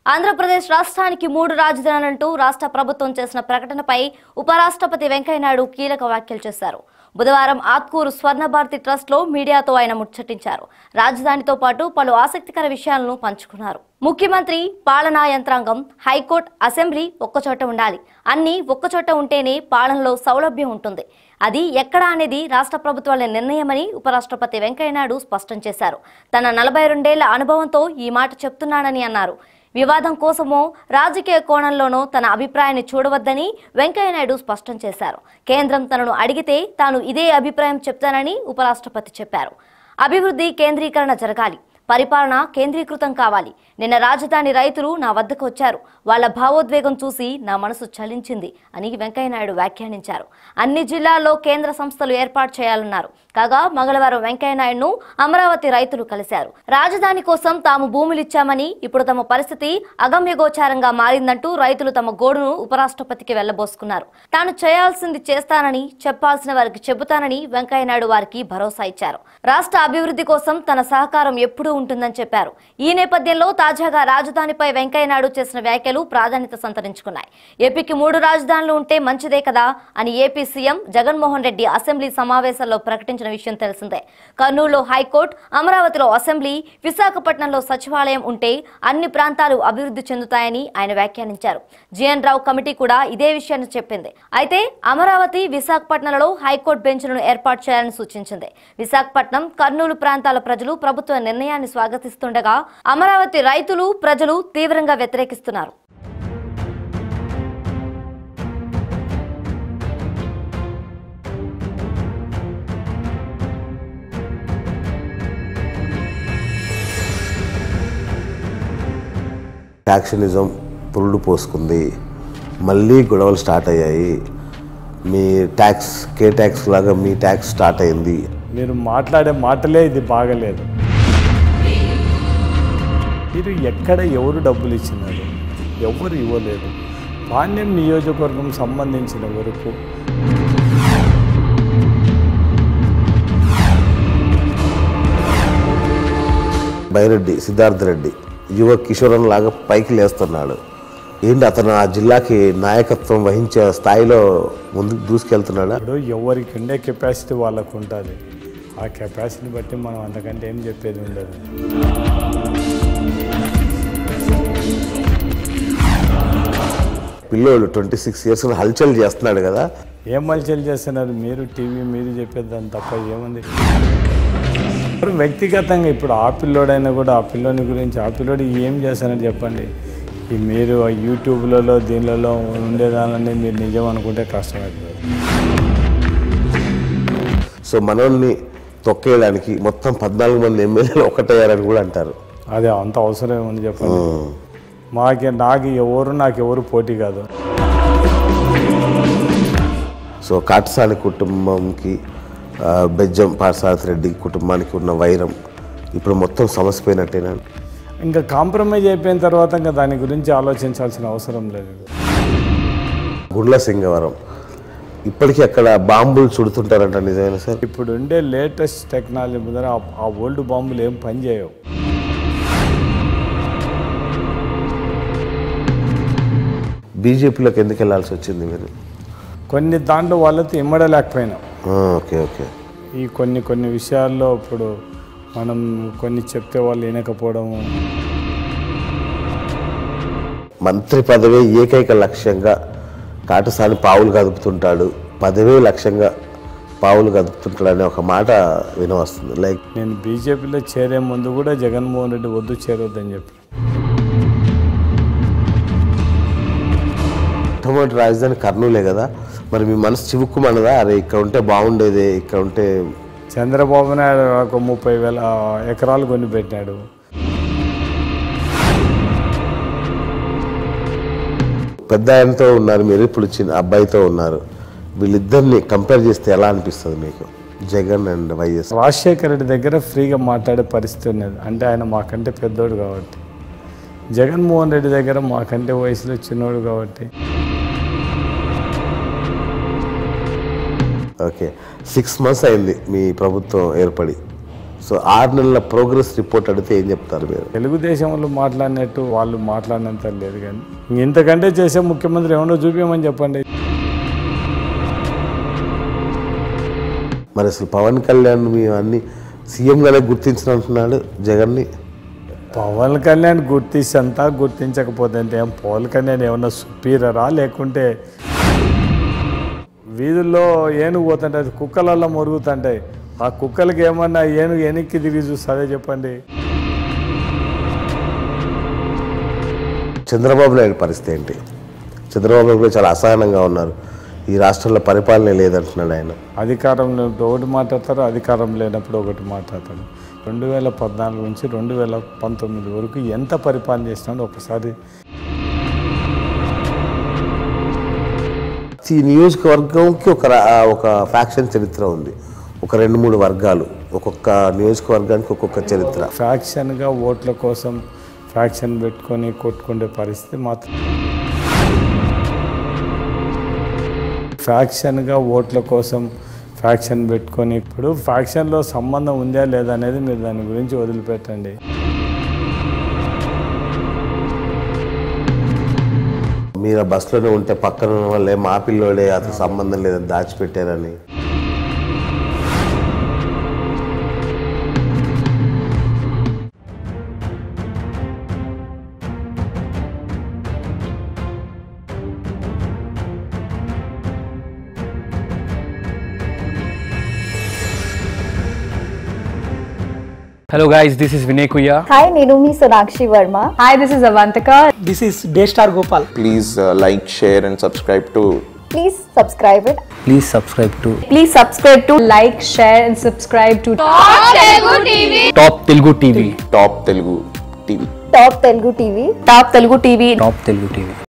ఆంధ్రప్రదేశ్ రాష్ట్రానికి మూడు రాజధానులంటూ రాష్ట్ర ప్రభుత్వం చేసిన ప్రకటనపై ఉపరాష్ట్రపతి వెంకయ్యనాయుడు కీలక వ్యాఖ్యలు చేశారు బుధవారం ఆత్కూరు స్వర్ణభారతి ట్రస్ట్ లో మీడియాతో ఆయన ముచ్చటించారు రాజధానితో పాటు పలు ఆసక్తికర విషయాలను పంచుకున్నారు ముఖ్యమంత్రి పాలనా యంత్రాంగం హైకోర్టు అసెంబ్లీ ఒక్కచోట ఉండాలి అన్ని ఒక్కచోట ఉంటేనే పాలనలో సౌలభ్యం ఉంటుంది అది ఎక్కడ అనేది రాష్ట్ర ప్రభుత్వాల నిర్ణయమని ఉపరాష్ట్రపతి వెంకయ్యనాయుడు స్పష్టం చేశారు తన నలభై రెండేళ్ల అనుభవంతో ఈ మాట చెప్తున్నానని అన్నారు వివాదం కోసమో రాజకీయ కోణంలోనో తన అభిప్రాయాన్ని చూడవద్దని వెంకయ్యనాయుడు స్పష్టం చేశారు కేంద్రం తనను అడిగితే తాను ఇదే అభిప్రాయం చెప్తానని ఉపరాష్ట్రపతి చెప్పారు అభివృద్ధి కేంద్రీకరణ జరగాలి పరిపాలన కేంద్రీకృతం కావాలి నిన్న రాజధాని రైతులు నా వద్దకు వచ్చారు వాళ్ళ భావోద్వేగం చూసి నా మనసు చలించింది అని వెంకయ్యనాయుడు వ్యాఖ్యానించారు అన్ని జిల్లాల్లో కేంద్ర సంస్థలు ఏర్పాటు చేయాలన్నారు కాగా మంగళవారం వెంకయ్యనాయుడును అమరావతి రైతులు కలిశారు రాజధాని కోసం తాము భూములిచ్చామని ఇప్పుడు తమ పరిస్థితి అగమ్యగోచారంగా మారిందంటూ రైతులు తమ గోడును ఉపరాష్ట్రపతికి వెళ్లబోసుకున్నారు తాను చేయాల్సింది చేస్తానని చెప్పాల్సిన వారికి చెబుతానని వెంకయ్యనాయుడు వారికి భరోసా ఇచ్చారు రాష్ట్ర అభివృద్ధి కోసం తన సహకారం ఎప్పుడూ ఉంటుందని చెప్పారు ఈ నేపథ్యంలో తాజాగా రాజధానిపై వెంకయ్యనాయుడు చేసిన వ్యాఖ్యలు ప్రాధాన్యత సంతరించుకున్నాయి ఏపీకి మూడు రాజధానులు ఉంటే మంచిదే కదా అని AP CM Jaganmohan Reddy assembly సమావేశంలో ప్రకటించిన విషయం తెలిసిందే కర్నూలులో హైకోర్టు అమరావతిలో అసెంబ్లీ విశాఖపట్నంలో సచివాలయం ఉంటే అన్ని ప్రాంతాలు అభివృద్ధి చెందుతాయని ఆయన వ్యాఖ్యానించారు జిఎన్ రావు కమిటీ కూడా ఇదే విషయాన్ని చెప్పింది అయితే అమరావతి విశాఖపట్నంలో హైకోర్టు బెంచ్లను ఏర్పాటు చేయాలని సూచించింది విశాఖపట్నం కర్నూలు ప్రాంతాల ప్రజలు ప్రభుత్వ నిర్ణయాన్ని స్వాగతిస్తుండగా అమరావతి రైతులు ప్రజలు తీవ్రంగా వ్యతిరేకిస్తున్నారు యాక్షనిజం పురుడు పోసుకుంది మళ్ళీ గొడవలు స్టార్ట్ అయ్యాయి మీ ట్యాక్స్ కే ట్యాక్స్ లాగా మీ ట్యాక్స్ స్టార్ట్ అయింది మీరు మాట్లాడే మాటలే ఇది బాగలేదు మీరు ఎక్కడ ఎవరు డబ్బులు ఇచ్చినారు ఎవరు ఇవ్వలేదు పాణ్యం నియోజకవర్గం సంబంధించిన వరకు బైరెడ్డి సిద్ధార్థ రెడ్డి యువ కిషోరన్ లాగా పైకి లేస్తున్నాడు ఏంటి అతను ఆ జిల్లాకి నాయకత్వం వహించే స్థాయిలో ముందుకు దూసుకెళ్తున్నాడా ఇప్పుడు ఎవరికి ఉండే కెపాసిటీ వాళ్ళకు ఉంటుంది ఆ కెపాసిటీని బట్టి మనం అంతకంటే ఏం చెప్పేది ఉండదు పిల్లోడు ట్వంటీ సిక్స్ ఇయర్స్ హల్చల్ చేస్తున్నాడు కదా ఏం మల్చలు చేస్తున్నారు మీరు టీవీ మీరు చెప్పేదాన్ని తప్ప ఏముంది ఇప్పుడు వ్యక్తిగతంగా ఇప్పుడు ఆ పిల్లోడైనా కూడా ఆ పిల్లోని గురించి ఆ పిల్లోడు ఏం చేస్తానని చెప్పండి ఈ మీరు ఆ యూట్యూబ్లలో దీనిలలో ఉండేదానని మీరు నిజం అనుకుంటే కష్టమవుతుంది సో మనల్ని తొక్కేయడానికి మొత్తం పద్నాలుగు మంది ఎమ్మెల్యేలు ఒకటయ్యారని కూడా అంటారు అదే అంత అవసరం ఏముంది చెప్పండి మాకే నాకు ఎవరు నాకు ఎవరు పోటీ కాదు సో కాటసాని కుటుంబంకి ఆ, బెజ్జం పార్సారథి రెడ్డి కుటుంబానికి ఉన్న వైరం ఇప్పుడు మొత్తం సమసిపోయినట్టేనా ఇంకా కాంప్రమైజ్ అయిపోయిన తర్వాత ఇంకా దాని గురించి ఆలోచించాల్సిన అవసరం లేదు గుండ్ల సింగవరం ఇప్పటికీ అక్కడ బాంబులు చుడుతుంటారంట నిజమేనా సార్ ఇప్పుడు ఉండే లేటెస్ట్ టెక్నాలజీ ముందర ఆ- ఆ ఓల్డ్ బాంబులు ఏం పనిచేయవు బీజేపీలోకి ఎందుకు వెళ్ళాల్సి వచ్చింది మీరు కొన్ని దాంట్లో వాళ్ళతో ఇమ్మడలేకపోయినాం ఆ, ఓకే ఓకే ఈ కొన్ని కొన్ని విషయాల్లో ఇప్పుడు మనం కొన్ని చెప్తే వాళ్ళు వినకపోవడము మంత్రి పదవే ఏకైక లక్ష్యంగా కాటసాని పావులు కదుపుతుంటాడు పదవే లక్ష్యంగా పావులు కదుపుతుంటాడు అనే ఒక మాట వినవస్తుంది లైక్ నేను బీజేపీలో చేరే ముందు కూడా జగన్మోహన్ రెడ్డి వద్దు చేరొద్దని చెప్పి మొట్టమొదటి రాజధాని కర్నూలే కదా మరి మీ మనసు చివుక్కుమన్నదా అరే ఇక్కడ ఉంటే బాగుండేదే ఇక్కడ ఉంటే చంద్రబాబు నాయుడు ఒక ముప్పై వేల ఎకరాలు కొని పెట్టినాడు పెద్ద ఆయనతో ఉన్నారు మీరు ఇప్పుడు చిన్న అబ్బాయితో ఉన్నారు వీళ్ళిద్దరిని కంపేర్ చేస్తే ఎలా అనిపిస్తుంది మీకు జగన్ అండ్ వైఎస్ రాజశేఖర రెడ్డి దగ్గర ఫ్రీగా మాట్లాడే పరిస్థితి ఉన్నది అంటే ఆయన మాకంటే పెద్దోడు కాబట్టి జగన్మోహన్ రెడ్డి దగ్గర మాకంటే వయసులో చిన్నోడు కాబట్టి ఓకే సిక్స్ మంత్స్ అయింది మీ ప్రభుత్వం ఏర్పడి సో ఆరు నెలల ప్రోగ్రెస్ రిపోర్ట్ అడిగితే ఏం చెప్తారు మీరు తెలుగుదేశంలో మాట్లాడినట్టు వాళ్ళు మాట్లాడినంత లేదు కానీ ఇంతకంటే చేసే ముఖ్యమంత్రి ఏమన్నా చూపించమని చెప్పండి మరి అసలు పవన్ కళ్యాణ్ మేము అన్ని సీఎంగానే గుర్తించినట్టున్నాడు జగన్ని పవన్ కళ్యాణ్ గుర్తించంతా గుర్తించకపోతే అంటే ఏం పవన్ కళ్యాణ్ ఏమన్నా సుపీరియరా లేకుంటే వీధుల్లో ఏనుగు పోతుంటే అది కుక్కలల్లో మొరుగుతుంటాయి ఆ కుక్కలకి ఏమన్నా ఏనుగు వెనక్కి తిరిగి చూస్తుందే చెప్పండి చంద్రబాబు నాయుడు పరిస్థితి ఏంటి చంద్రబాబు నాయుడు కూడా చాలా అసహనంగా ఉన్నారు ఈ రాష్ట్రంలో పరిపాలన లేదంటున్నాడు ఆయన అధికారంలో ఒకటి మాట్లాడతారు అధికారం లేనప్పుడు ఒకటి మాట్లాడతారు రెండు వేల పద్నాలుగు నుంచి రెండు వేల పంతొమ్మిది వరకు ఎంత పరిపాలన చేసినాడో ఒకసారి ఈ నియోజకవర్గంకి ఒక రా- ఒక ఫ్యాక్షన్ చరిత్ర ఉంది ఒక రెండు మూడు వర్గాలు ఒక్కొక్క నియోజకవర్గానికి ఒక్కొక్క చరిత్ర ఫ్యాక్షన్గా ఓట్ల కోసం ఫ్యాక్షన్ పెట్టుకొని కొట్టుకునే పరిస్థితి మాత్రం ఫ్యాక్షన్గా ఓట్ల కోసం ఫ్యాక్షన్ పెట్టుకొని ఇప్పుడు ఫ్యాక్షన్లో సంబంధం ఉందా లేదా అనేది మీరు దాని గురించి వదిలిపెట్టండి మీరు ఆ బస్సులోనే ఉంటే పక్కన ఉన్న వాళ్ళే మా పిల్లోడే అతను సంబంధం లేదని దాచిపెట్టారని Hello guys, this is Vinay Kuya. Hi నేను మీ Sonakshi Varma Hi, this is Avantika. This is Daystar Gopal. please uh, like, share, and subscribe to please subscribe it Please subscribe to Please subscribe to like, share, and subscribe to Top Telugu TV. Top Telugu TV. Top Telugu TV Top Telugu TV. Top Telugu TV.